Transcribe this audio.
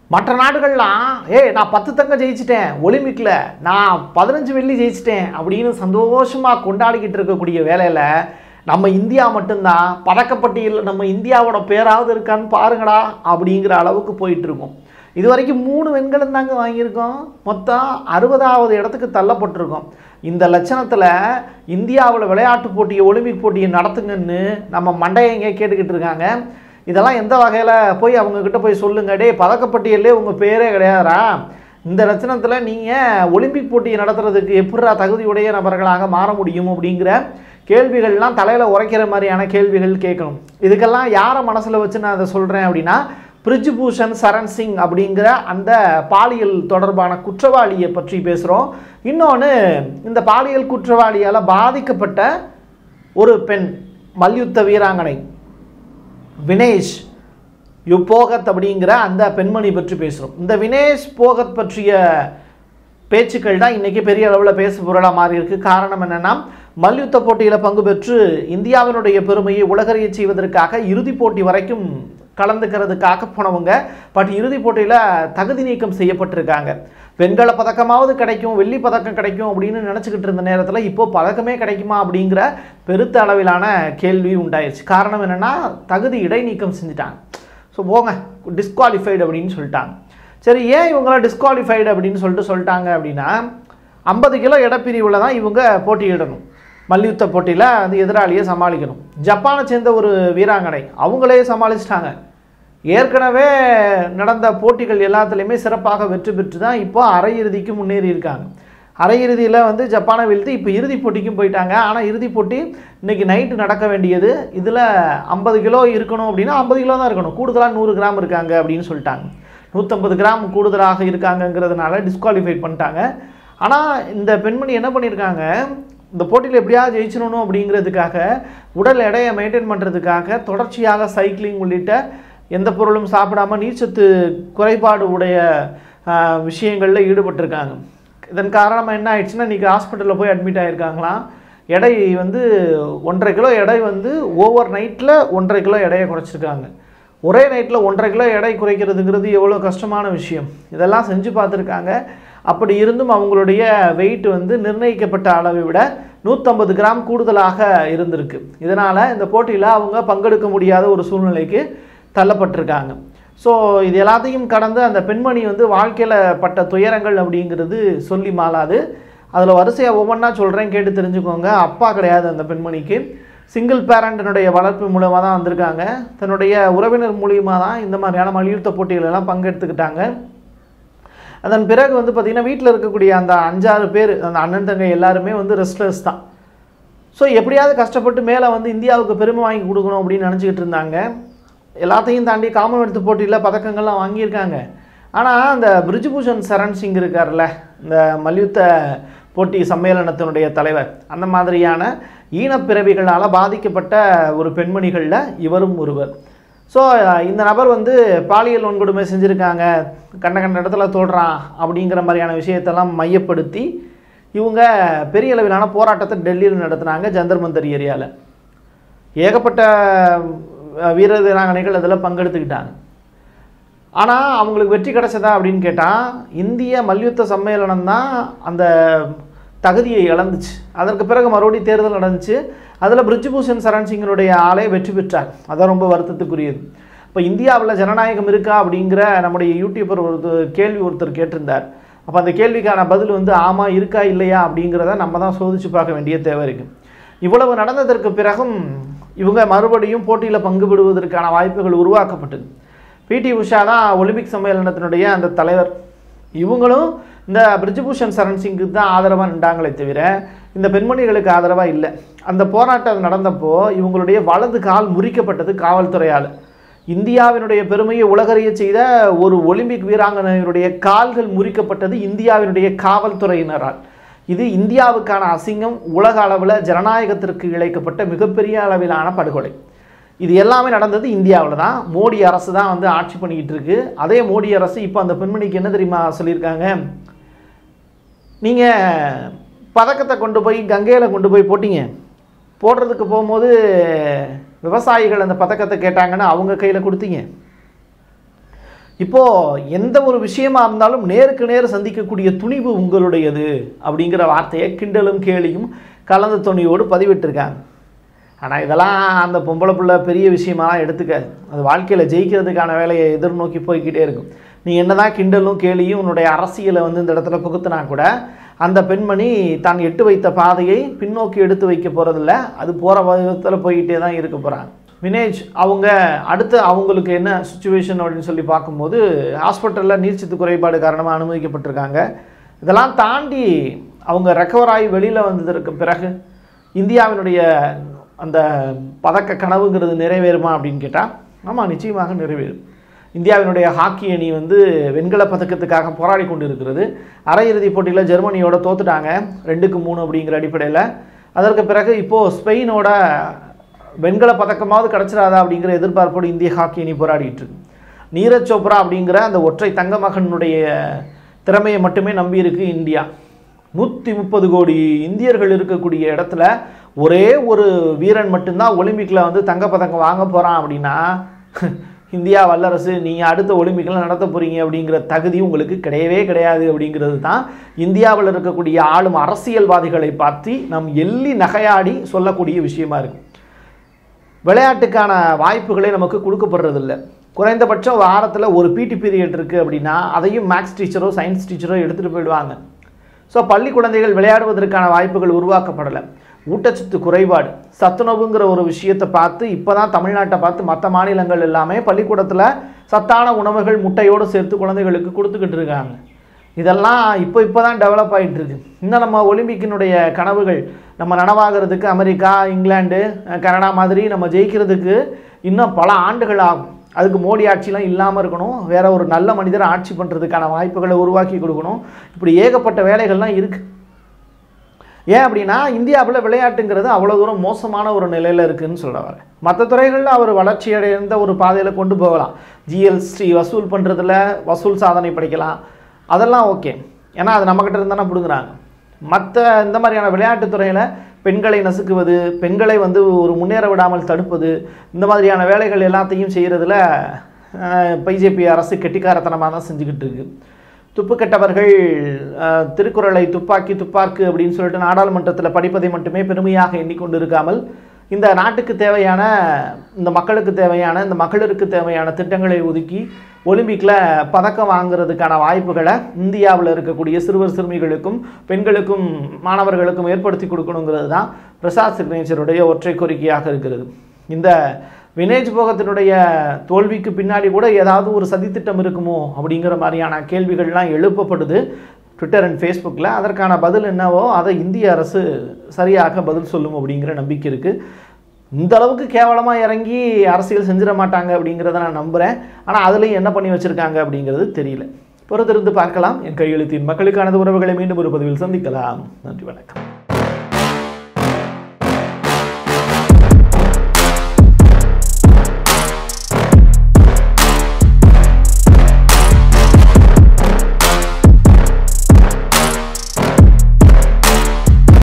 மற்ற நாடுகள்லாம் ஏய் நான் பத்து தங்கம் ஜெயிச்சிட்டேன் ஒலிம்பிக்கில் நான் பதினஞ்சு வெள்ளி ஜெயிச்சிட்டேன் அப்படின்னு சந்தோஷமாக கொண்டாடிக்கிட்டு இருக்கக்கூடிய வேலையில் நம்ம இந்தியா மட்டும்தான் பதக்கப்பட்டியலில் நம்ம இந்தியாவோட பேராவது இருக்கான்னு பாருங்கடா அப்படிங்கிற அளவுக்கு போயிட்டு இருக்கோம் இது வரைக்கும் மூணு வெண்கலம் தாங்க வாங்கியிருக்கோம் மொத்தம் அறுபதாவது இடத்துக்கு தள்ளப்பட்டிருக்கோம் இந்த லட்சணத்தில் இந்தியாவில் விளையாட்டு போட்டியை ஒலிம்பிக் போட்டியை நடத்துங்கன்னு நம்ம மண்டையங்க கேட்டுக்கிட்டு இருக்காங்க இதெல்லாம் எந்த வகையில் போய் அவங்கக்கிட்ட போய் சொல்லுங்க டே பதக்கப்பட்டியலே உங்கள் பேரே கிடையாதுடா இந்த லட்சணத்தில் நீங்கள் ஒலிம்பிக் போட்டியை நடத்துறதுக்கு எப்படிடா தகுதியுடைய நபர்களாக மாற முடியும் அப்படிங்கிற கேள்விகள்லாம் தலையில் உரைக்கிற மாதிரியான கேள்விகள் கேட்கணும் இதுக்கெல்லாம் யாரை மனசில் வச்சு நான் அதை சொல்கிறேன் அப்படின்னா பிரிஜ்பூஷன் சரண் சிங் அப்படிங்கிற அந்த பாலியல் தொடர்பான குற்றவாளியை பற்றி பேசுகிறோம் இன்னொன்று இந்த பாலியல் குற்றவாளியால் பாதிக்கப்பட்ட ஒரு பெண் மல்யுத்த வீராங்கனை வினேஷ் யுப்போகத் அப்படிங்கிற அந்த பெண்மணி பற்றி பேசுகிறோம் இந்த வினேஷ் போகத் பற்றிய பேச்சுக்கள் தான் இன்றைக்கி பெரிய அளவில் பேசு பொருளாக மாறி இருக்கு காரணம் என்னென்னா மல்யுத்த போட்டியில் பங்கு பெற்று இந்தியாவினுடைய பெருமையை உலகறிய செய்வதற்காக இறுதிப் போட்டி வரைக்கும் கலந்துக்கிறதுக்காக போனவங்க பட் இறுதிப் போட்டியில் தகுதி நீக்கம் செய்யப்பட்டிருக்காங்க வெண்கல பதக்கமாவது கிடைக்கும் வெள்ளி பதக்கம் கிடைக்கும் அப்படின்னு நினச்சிக்கிட்டு இருந்த நேரத்தில் இப்போ பதக்கமே கிடைக்குமா அப்படிங்கிற பெருத்த அளவிலான கேள்வி உண்டாயிருச்சு காரணம் என்னென்னா தகுதி இடைநீக்கம் செஞ்சுட்டாங்க ஸோ போங்க டிஸ்குவாலிஃபைடு அப்படின்னு சொல்லிட்டாங்க சரி ஏன் இவங்களாம் டிஸ்குவாலிஃபைடு அப்படின்னு சொல்லிட்டு சொல்லிட்டாங்க அப்படின்னா ஐம்பது கிலோ இடப்பிரிவில் தான் இவங்க போட்டியிடணும் மல்யுத்த போட்டியில் அந்த எதிராளியை சமாளிக்கணும் ஜப்பானை சேர்ந்த ஒரு வீராங்கனை அவங்களே சமாளிச்சிட்டாங்க ஏற்கனவே நடந்த போட்டிகள் எல்லாத்துலேயுமே சிறப்பாக வெற்றி பெற்று தான் இப்போ அரையிறுதிக்கு முன்னேறி இருக்காங்க அரையிறுதியில் வந்து ஜப்பானை வீழ்த்து இப்போ இறுதிப் போட்டிக்கும் போயிட்டாங்க ஆனால் இறுதிப் போட்டி இன்னைக்கு நைட்டு நடக்க வேண்டியது இதில் ஐம்பது கிலோ இருக்கணும் அப்படின்னா ஐம்பது கிலோ தான் இருக்கணும் கூடுதலாக நூறு கிராம் இருக்காங்க அப்படின்னு சொல்லிட்டாங்க நூற்றம்பது கிராம் கூடுதலாக இருக்காங்கங்கிறதுனால டிஸ்குவாலிஃபை பண்ணிட்டாங்க ஆனால் இந்த பெண்மணி என்ன பண்ணியிருக்காங்க இந்த போட்டியில் எப்படியாவது ஜெயிச்சிடணும் அப்படிங்கிறதுக்காக உடல் எடையை மெயின்டைன் பண்ணுறதுக்காக தொடர்ச்சியாக சைக்கிளிங் உள்ளிட்ட எந்த பொருளும் சாப்பிடாம நீர்ச்சத்து குறைபாடு உடைய விஷயங்களில் ஈடுபட்டிருக்காங்க இதன் காரணமாக என்ன ஆயிடுச்சுன்னா இன்றைக்கி ஹாஸ்பிட்டலில் போய் அட்மிட் ஆகியிருக்காங்களாம் எடை வந்து ஒன்றரை கிலோ எடை வந்து ஓவர் நைட்டில் ஒன்றரை கிலோ எடையை குறைச்சிருக்காங்க ஒரே நைட்டில் ஒன்றரை கிலோ எடை குறைக்கிறதுங்கிறது எவ்வளோ கஷ்டமான விஷயம் இதெல்லாம் செஞ்சு பார்த்துருக்காங்க அப்படி இருந்தும் அவங்களுடைய வெயிட் வந்து நிர்ணயிக்கப்பட்ட அளவை விட நூற்றம்பது கிராம் கூடுதலாக இருந்திருக்கு இதனால் இந்த போட்டியில் அவங்க பங்கெடுக்க முடியாத ஒரு சூழ்நிலைக்கு தள்ளப்பட்டிருக்காங்க ஸோ இது எல்லாத்தையும் கடந்து அந்த பெண்மணி வந்து வாழ்க்கையில் பட்ட துயரங்கள் அப்படிங்கிறது சொல்லி மாளாது அதில் வரிசையாக ஒவ்வொன்றா சொல்கிறேன் கேட்டு தெரிஞ்சுக்கோங்க அப்பா கிடையாது அந்த பெண்மணிக்கு சிங்கிள் பேரண்ட்டினுடைய வளர்ப்பு மூலமாக தான் வந்திருக்காங்க தன்னுடைய உறவினர் மூலியமாக தான் இந்த மாதிரியான மல்யுத்த போட்டிகள் எல்லாம் பங்கெடுத்துக்கிட்டாங்க அதன் பிறகு வந்து பார்த்திங்கன்னா வீட்டில் இருக்கக்கூடிய அந்த அஞ்சாறு பேர் அந்த அண்ணன் தங்கை எல்லாருமே வந்து ரெஸ்ட்லர்ஸ் தான் ஸோ எப்படியாவது கஷ்டப்பட்டு மேலே வந்து இந்தியாவுக்கு பெருமை வாங்கி கொடுக்கணும் அப்படின்னு நினச்சிக்கிட்டு இருந்தாங்க எல்லாத்தையும் தாண்டி காமன்வெல்த் போட்டியில் பதக்கங்கள்லாம் வாங்கியிருக்காங்க ஆனால் அந்த பிரிஜ்பூஷன் சரண் சிங் இருக்கார்ல இந்த மல்யுத்த போட்டி சம்மேளனத்தினுடைய தலைவர் அந்த மாதிரியான ஈனப்பிறவிகளால் பாதிக்கப்பட்ட ஒரு பெண்மணிகளில் இவரும் ஒருவர் ஸோ இந்த நபர் வந்து பாலியல் வன்கொடுமை செஞ்சுருக்காங்க கண்ட கண்ட இடத்துல தோடுறான் அப்படிங்கிற மாதிரியான விஷயத்தெல்லாம் மையப்படுத்தி இவங்க பெரிய அளவிலான போராட்டத்தை டெல்லியில் நடத்துனாங்க ஜந்தர் மந்தர் ஏரியாவில் ஏகப்பட்ட வீர வீராங்கனைகள் அதில் பங்கெடுத்துக்கிட்டாங்க ஆனால் அவங்களுக்கு வெற்றி கிடைச்சதா அப்படின்னு கேட்டால் இந்திய மல்யுத்த சம்மேளனம் தான் அந்த தகுதியை இழந்துச்சு அதற்கு பிறகு மறுபடியும் தேர்தல் நடந்துச்சு அதில் பிரிஜ்பூஷன் சரண் சிங்கினுடைய ஆளே வெற்றி பெற்றார் அதான் ரொம்ப வருத்தத்துக்குரியது இப்போ இந்தியாவில் ஜனநாயகம் இருக்கா அப்படிங்கிற நம்முடைய யூடியூபர் ஒருத்தர் கேள்வி ஒருத்தர் கேட்டிருந்தார் அப்போ அந்த கேள்விக்கான பதில் வந்து ஆமாம் இருக்கா இல்லையா அப்படிங்கிறத நம்ம தான் சோதிச்சு பார்க்க வேண்டிய தேவை இருக்குது இவ்வளவு நடந்ததற்கு பிறகும் இவங்க மறுபடியும் போட்டியில் பங்கு பெறுவதற்கான வாய்ப்புகள் உருவாக்கப்பட்டது பிடி உஷா தான் ஒலிம்பிக் சம்மேளனத்தினுடைய அந்த தலைவர் இவங்களும் இந்த பிரிஜ்பூஷன் சரண் சிங்க்கு தான் ஆதரவாக நின்றாங்களே தவிர இந்த பெண்மணிகளுக்கு ஆதரவாக இல்லை அந்த போராட்டம் நடந்தப்போ இவங்களுடைய வலது கால் முறிக்கப்பட்டது காவல்துறையால் இந்தியாவினுடைய பெருமையை உலகறிய செய்த ஒரு ஒலிம்பிக் வீராங்கனையினுடைய கால்கள் முறிக்கப்பட்டது இந்தியாவினுடைய காவல்துறையினரால் இது இந்தியாவுக்கான அசிங்கம் உலக அளவில் ஜனநாயகத்திற்கு இழைக்கப்பட்ட மிகப்பெரிய அளவிலான படுகொலை இது எல்லாமே நடந்தது இந்தியாவில் தான் மோடி அரசு தான் வந்து ஆட்சி பண்ணிக்கிட்டு இருக்கு அதே மோடி அரசு இப்போ அந்த பெண்மணிக்கு என்ன தெரியுமா சொல்லியிருக்காங்க நீங்கள் பதக்கத்தை கொண்டு போய் கங்கையில் கொண்டு போய் போட்டீங்க போடுறதுக்கு போகும்போது விவசாயிகள் அந்த பதக்கத்தை கேட்டாங்கன்னு அவங்க கையில் கொடுத்தீங்க இப்போது எந்த ஒரு விஷயமா இருந்தாலும் நேருக்கு நேர் சந்திக்கக்கூடிய துணிவு உங்களுடையது அப்படிங்கிற வார்த்தையை கிண்டலும் கேலியும் கலந்த துணியோடு பதிவிட்டிருக்காங்க ஆனால் இதெல்லாம் அந்த பொம்பளை புள்ள பெரிய விஷயமாலாம் எடுத்துக்காது அது வாழ்க்கையில் ஜெயிக்கிறதுக்கான வேலையை எதிர்நோக்கி போய்க்கிட்டே இருக்கும் நீ என்னதான் கிண்டலும் கேலியும் உன்னுடைய அரசியலை வந்து இந்த இடத்துல புகுத்தினா கூட அந்த பெண்மணி தான் எட்டு வைத்த பாதையை பின்னோக்கி எடுத்து வைக்க போகிறதில்ல அது போகிற விதத்தில் போய்கிட்டே தான் இருக்க போகிறாங்க வினேஜ் அவங்க அடுத்து அவங்களுக்கு என்ன சுச்சுவேஷன் அப்படின்னு சொல்லி பார்க்கும்போது ஹாஸ்பிட்டலில் நீர்ச்சத்து குறைபாடு காரணமாக அனுமதிக்கப்பட்டிருக்காங்க இதெல்லாம் தாண்டி அவங்க ரெக்கவர் ஆகி வெளியில் வந்ததற்கு பிறகு இந்தியாவினுடைய அந்த பதக்க கனவுங்கிறது நிறைவேறுமா அப்படின்னு கேட்டால் ஆமாம் நிச்சயமாக நிறைவேறும் இந்தியாவினுடைய ஹாக்கி அணி வந்து வெண்கல பதக்கத்துக்காக போராடி கொண்டு இருக்கிறது அரையிறுதிப் போட்டியில் ஜெர்மனியோட தோத்துட்டாங்க ரெண்டுக்கு மூணு அப்படிங்கிற அடிப்படையில் அதற்கு பிறகு இப்போது ஸ்பெயினோட வெண்கல பதக்கமாவது கிடச்சிடாதா அப்படிங்கிற எதிர்பார்ப்போடு இந்திய ஹாக்கி அணி போராடிட்டு இருக்கு நீரஜ் சோப்ரா அப்படிங்கிற அந்த ஒற்றை தங்க மகனுடைய திறமையை மட்டுமே நம்பியிருக்கு இந்தியா நூற்றி முப்பது கோடி இந்தியர்கள் இருக்கக்கூடிய இடத்துல ஒரே ஒரு வீரன் மட்டும்தான் ஒலிம்பிக்கில் வந்து தங்கப்பதக்கம் வாங்க போகிறான் அப்படின்னா இந்தியா வல்லரசு நீங்கள் அடுத்த ஒலிம்பிக்கில் நடத்த போகிறீங்க அப்படிங்கிற தகுதி உங்களுக்கு கிடையவே கிடையாது அப்படிங்கிறது தான் இந்தியாவில் இருக்கக்கூடிய ஆளும் அரசியல்வாதிகளை பார்த்து நம் எள்ளி நகையாடி சொல்லக்கூடிய விஷயமா இருக்குது விளையாட்டுக்கான வாய்ப்புகளே நமக்கு கொடுக்கப்படுறதில்ல குறைந்தபட்சம் வாரத்தில் ஒரு பிடி பீரியட் இருக்குது அப்படின்னா அதையும் மேக்ஸ் டீச்சரோ சயின்ஸ் டீச்சரோ எடுத்துகிட்டு போயிடுவாங்க ஸோ பள்ளி குழந்தைகள் விளையாடுவதற்கான வாய்ப்புகள் உருவாக்கப்படலை ஊட்டச்சத்து குறைபாடு சத்துணவுங்கிற ஒரு விஷயத்தை பார்த்து இப்போ தான் தமிழ்நாட்டை பார்த்து மற்ற மாநிலங்கள் எல்லாமே பள்ளிக்கூடத்தில் சத்தான உணவுகள் முட்டையோடு சேர்த்து குழந்தைகளுக்கு கொடுத்துக்கிட்டு இருக்காங்க இதெல்லாம் இப்போ இப்போ தான் டெவலப் ஆகிட்டு இருக்கு இன்னும் நம்ம ஒலிம்பிக்கினுடைய கனவுகள் நம்ம நனவாகிறதுக்கு அமெரிக்கா இங்கிலாந்து அஹ் கனடா மாதிரி நம்ம ஜெயிக்கிறதுக்கு இன்னும் பல ஆண்டுகள் ஆகும் அதுக்கு மோடி ஆட்சிலாம் இல்லாமல் இருக்கணும் வேற ஒரு நல்ல மனிதர் ஆட்சி பண்ணுறதுக்கான வாய்ப்புகளை உருவாக்கி கொடுக்கணும் இப்படி ஏகப்பட்ட வேலைகள்லாம் இருக்குது ஏன் அப்படின்னா இந்தியாவில் விளையாட்டுங்கிறது அவ்வளோ தூரம் மோசமான ஒரு நிலையில் இருக்குதுன்னு சொல்ல வரேன் மற்ற துறைகளில் அவர் வளர்ச்சி அடைந்த ஒரு பாதையில் கொண்டு போகலாம் ஜிஎஸ்டி வசூல் பண்ணுறதுல வசூல் சாதனை படைக்கலாம் அதெல்லாம் ஓகே ஏன்னா அது நம்மக்கிட்ட இருந்தானே பிடுங்குறாங்க மற்ற இந்த மாதிரியான விளையாட்டுத் துறையில் பெண்களை நசுக்குவது பெண்களை வந்து ஒரு முன்னேற விடாமல் தடுப்பது இந்த மாதிரியான வேலைகள் எல்லாத்தையும் செய்கிறதுல பிஜேபி அரசு கெட்டிக்காரத்தனமாக தான் செஞ்சுக்கிட்டு இருக்கு துப்புக்கெட்டவர்கள் அஹ், திருக்குறளை துப்பாக்கி துப்பாக்கு அப்படின்னு சொல்லிட்டு நாடாளுமன்றத்தில் படிப்பதை மட்டுமே பெருமையாக எண்ணிக்கொண்டு இருக்காமல் இந்த நாட்டுக்கு தேவையான இந்த மக்களுக்கு தேவையான இந்த மகளிருக்கு தேவையான திட்டங்களை ஒதுக்கி ஒலிம்பிக்கில் பதக்கம் வாங்குறதுக்கான வாய்ப்புகளை இந்தியாவில் இருக்கக்கூடிய சிறுவர் சிறுமிகளுக்கும் பெண்களுக்கும் மாணவர்களுக்கும் ஏற்படுத்தி கொடுக்கணுங்கிறது தான் பிரசாத் சிக்னேச்சருடைய ஒற்றை கோரிக்கையாக இருக்கிறது இந்த வினேஜ் போகத்தினுடைய தோல்விக்கு பின்னாடி கூட ஏதாவது ஒரு சதித்திட்டம் இருக்குமோ அப்படிங்கிற மாதிரியான கேள்விகள்லாம் எழுப்பப்படுது ட்விட்டர் அண்ட் ஃபேஸ்புக்கில் அதற்கான பதில் என்னவோ அதை இந்திய அரசு சரியாக பதில் சொல்லும் அப்படிங்கிற நம்பிக்கை இருக்குது இந்த அளவுக்கு கேவலமாக இறங்கி அரசியல் செஞ்சிட மாட்டாங்க அப்படிங்கிறத நான் நம்புகிறேன் ஆனால் அதுலேயும் என்ன பண்ணி வச்சுருக்காங்க அப்படிங்கிறது தெரியல பொறுத்திருந்து பார்க்கலாம் என் கையெழுத்தின் மக்களுக்கானது உறவுகளை மீண்டும் ஒரு பதிவில் சந்திக்கலாம் நன்றி வணக்கம்